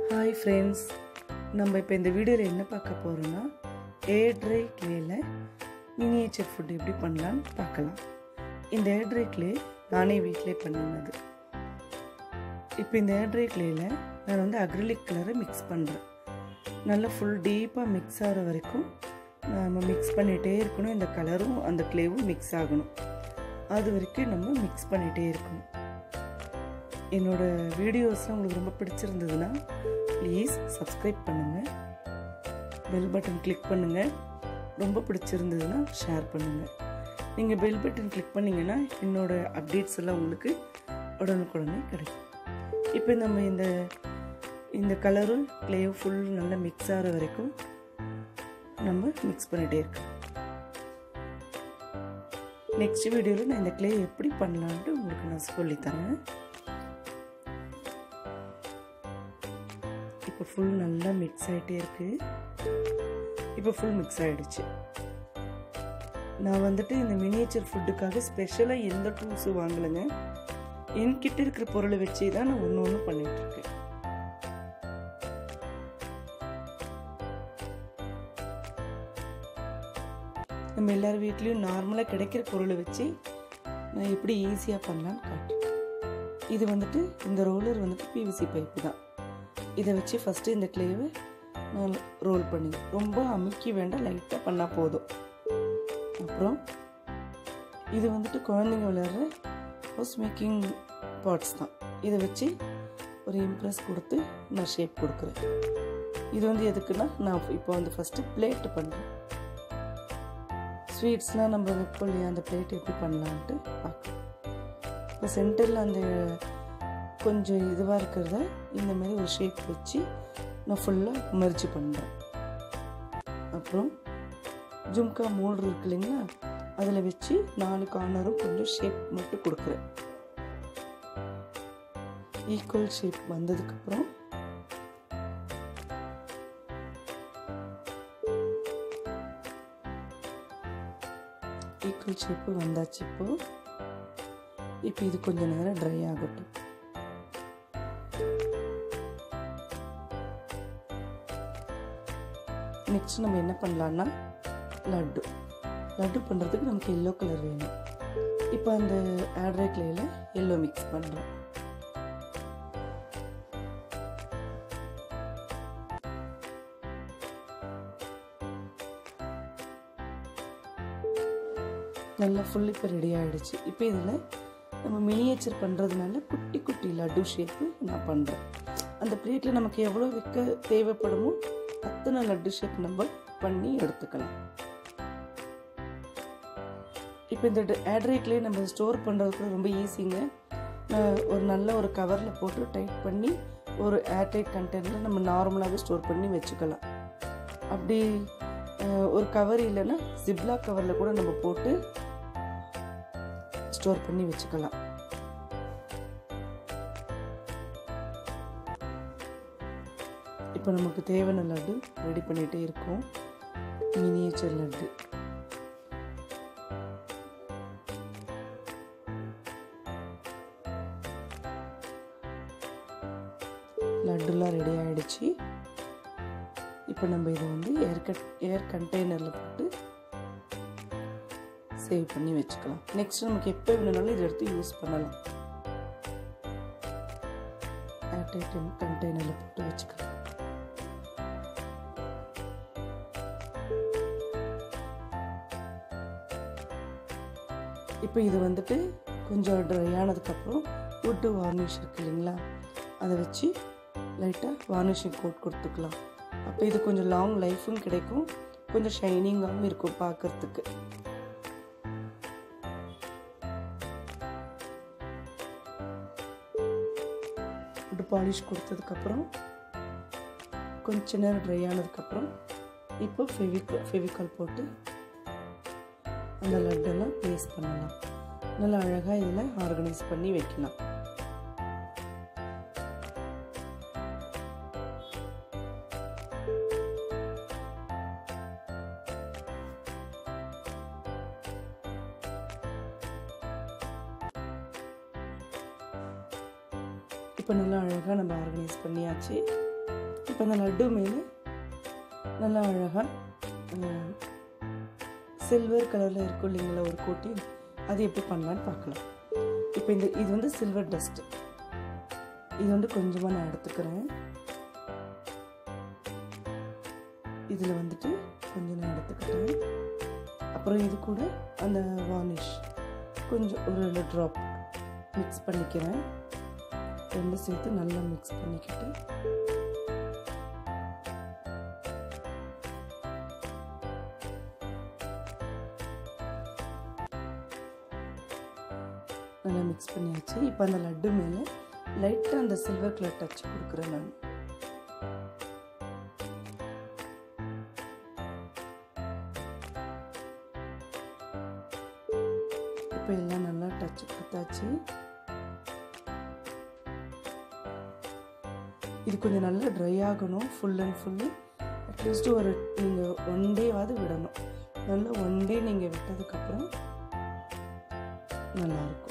hi friends நம்ம இப்போ இந்த வீடியோவில் என்ன பார்க்க போகிறோம்னா ஏர் ட்ரை கிளேயில் மினியேச்சர் ஃபுட் எப்படி பண்ணலான்னு பார்க்கலாம் இந்த ஏர் ட்ரை கிளே நானே வீட்டிலே பண்ணினது இப்போ இந்த ஏர் ட்ரை கிளேயில் நான் வந்து அக்ரிலிக் கலரை மிக்ஸ் பண்ணுறேன் நல்லா ஃபுல் டீப்பாக மிக்ஸ் ஆகிற வரைக்கும் நம்ம மிக்ஸ் பண்ணிகிட்டே இருக்கணும் இந்த கலரும் அந்த கிளேவும் மிக்ஸ் ஆகணும் அது வரைக்கும் நம்ம மிக்ஸ் பண்ணிகிட்டே இருக்கணும் என்னோடய வீடியோஸ்லாம் உங்களுக்கு ரொம்ப பிடிச்சிருந்ததுன்னா ப்ளீஸ் சப்ஸ்கிரைப் பண்ணுங்கள் பெல் பட்டன் கிளிக் பண்ணுங்கள் ரொம்ப பிடிச்சிருந்ததுன்னா ஷேர் பண்ணுங்கள் நீங்கள் பெல் பட்டன் கிளிக் பண்ணிங்கன்னா என்னோடய அப்டேட்ஸ் எல்லாம் உங்களுக்கு உடனுக்குடனே கிடைக்கும் இப்போ நம்ம இந்த இந்த கலரும் கிளேயும் ஃபுல் நல்லா மிக்ஸ் ஆகிற வரைக்கும் நம்ம மிக்ஸ் பண்ணிகிட்டே இருக்கோம் நெக்ஸ்ட் வீடியோவில் நான் இந்த கிளே எப்படி பண்ணலான்ட்டு உங்களுக்கு நான் சொல்லித்தரேன் இப்போ ஃபுல் நல்லா மிக்ஸ் ஆகிட்டே இருக்கு இப்போ ஃபுல் மிக்ஸ் ஆகிடுச்சு நான் வந்துட்டு இந்த மினியேச்சர் ஃபுட்டுக்காக ஸ்பெஷலாக எந்த டூல்ஸும் வாங்கலைங்க என்கிட்ட இருக்கிற பொருளை வச்சு தான் நான் ஒன்று ஒன்று பண்ணிட்டு இருக்கேன் நம்ம எல்லார் வீட்லேயும் நார்மலாக கிடைக்கிற பொருளை வச்சு நான் எப்படி ஈஸியாக பண்ணலான்னு காட்டு இது வந்துட்டு இந்த ரோலர் வந்துட்டு பிவிசி பைப்பு தான் இதை வச்சு ஃபஸ்ட்டு இந்த கிளேவை நான் ரோல் பண்ணி ரொம்ப அமுக்கி வேண்டாம் லைட்டாக பண்ணால் போதும் அப்புறம் இது வந்துட்டு குழந்தைங்க விளையாடுற ஹவுஸ் மேக்கிங் பாட்ஸ் தான் இதை வச்சு ஒரு இம்ப்ரெஸ் கொடுத்து நான் ஷேப் கொடுக்குறேன் இது வந்து எதுக்குன்னா நான் இப்போ வந்து ஃபஸ்ட்டு பிளேட் பண்ணுறேன் ஸ்வீட்ஸ்லாம் நம்ம வைப்போம் இல்லையா அந்த பிளேட் எப்படி பண்ணலான்ட்டு பார்க்கலாம் இப்போ சென்டரில் அந்த கொஞ்சம் இதுவாக இருக்கிறத இந்த மாதிரி ஒரு ஷேப் வச்சு நான் ஃபுல்லாக மெர்ஜி பண்ணுறேன் அப்புறம் ஜும்கா மோல்டு இருக்கு இல்லைங்களா அதில் வச்சு நாலு கார்னரும் கொஞ்சம் ஷேப் மட்டும் கொடுக்குறேன் ஈக்குவல் ஷேப் வந்ததுக்கப்புறம் ஈக்குவல் ஷேப்பு வந்தாச்சு இப்போ இப்போ இது கொஞ்ச நேரம் ட்ரை ஆகட்டும் நெக்ஸ்ட் நம்ம என்ன பண்ணலான்னா லட்டு லட்டு பண்ணுறதுக்கு நமக்கு எல்லோ கலர் வேணும் இப்போ அந்த ஆட்ரே கிளேயில் எல்லோ மிக்ஸ் பண்ணுறோம் நல்லா ஃபுல் இப்போ ரெடி ஆகிடுச்சு இப்போ இதில் நம்ம மினியேச்சர் பண்ணுறதுனால குட்டி குட்டி லட்டு ஷேப்பு நான் பண்ணுறேன் அந்த பிளேட்டில் நமக்கு எவ்வளோ வைக்க தேவைப்படுமோ அத்தனை லட்டு ஷேப் நம்ம பண்ணி எடுத்துக்கலாம் இப்போ இந்த ஆட்ரேட்லேயே நம்ம ஸ்டோர் பண்ணுறதுக்கு ரொம்ப ஈஸிங்க ஒரு நல்ல ஒரு கவரில் போட்டு டைட் பண்ணி ஒரு ஏர்டைட் கண்டெய்னரில் நம்ம நார்மலாகவே ஸ்டோர் பண்ணி வச்சுக்கலாம் அப்படி ஒரு கவர் இல்லைன்னா ஜிப்லா கவரில் கூட நம்ம போட்டு ஸ்டோர் பண்ணி வச்சுக்கலாம் இப்போ நமக்கு தேவையான லட்டு ரெடி பண்ணிகிட்டே இருக்கோம் மினியேச்சர் லட்டு லட்டுலாம் ரெடி ஆகிடுச்சு இப்போ நம்ம இதை வந்து ஏர் கட் ஏர் கண்டெய்னரில் போட்டு சேவ் பண்ணி வச்சுக்கலாம் நெக்ஸ்ட் நமக்கு எப்போ வேணுனாலும் இதை எடுத்து யூஸ் பண்ணலாம் ஏர்டைட் கண்டெய்னரில் போட்டு வச்சுக்கலாம் இப்போ இது வந்துட்டு கொஞ்சம் ட்ரை ஆனதுக்கப்புறம் வுட்டு வார்னிஷ் இருக்கு இல்லைங்களா அதை வச்சு லைட்டாக வார்னிஷிங் கோட் கொடுத்துக்கலாம் அப்போ இது கொஞ்சம் லாங் லைஃபும் கிடைக்கும் கொஞ்சம் ஷைனிங்காகவும் இருக்கும் பார்க்குறதுக்கு வுட் பாலிஷ் கொடுத்ததுக்கப்புறம் கொஞ்ச நேரம் ட்ரை ஆனதுக்கப்புறம் இப்போ ஃபெவிகால் ஃபெவிகால் போட்டு அந்த லட்டெல்லாம் பேஸ்ட் பண்ணலாம் நல்லா அழகாக இதில் ஆர்கனைஸ் பண்ணி வைக்கலாம் இப்போ நல்லா அழகாக நம்ம ஆர்கனைஸ் பண்ணியாச்சு இப்போ அந்த லட்டு மேலே நல்லா அழகாக சில்வர் கலரில் இருக்கும் இல்லைங்களா ஒரு கோட்டிங் அது எப்படி பண்ணலான்னு பார்க்கலாம் இப்போ இந்த இது வந்து சில்வர் டஸ்ட்டு இது வந்து கொஞ்சமாக நான் எடுத்துக்கிறேன் இதில் வந்துட்டு கொஞ்சம் நான் எடுத்துக்கிட்டேன் அப்புறம் இது கூட அந்த வார்னிஷ் கொஞ்சம் ஒரு ரெண்டு ட்ராப் மிக்ஸ் பண்ணிக்கிறேன் ரெண்டு சேர்த்து நல்லா மிக்ஸ் பண்ணிக்கிட்டு நல்லா மிக்ஸ் பண்ணியாச்சு இப்போ அந்த லட்டு மேலே லைட்டாக அந்த சில்வர் கலர் டச் கொடுக்குறேன் நான் இப்போ எல்லாம் நல்லா டச் கொடுத்தாச்சு இது கொஞ்சம் நல்லா ட்ரை ஆகணும் ஃபுல் அண்ட் ஃபுல்லு அட்லீஸ்ட் ஒரு நீங்கள் ஒன் டேவாவது விடணும் நல்லா ஒன் டே நீங்கள் விட்டதுக்கப்புறம் நல்லாயிருக்கும்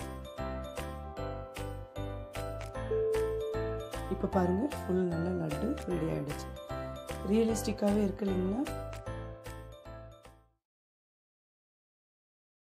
இப்போ பாருங்கள் ஃபுல் நல்லா லட்டு ரெடி ஆகிடுச்சு ரியலிஸ்டிக்காகவே இருக்கு இல்லைங்களா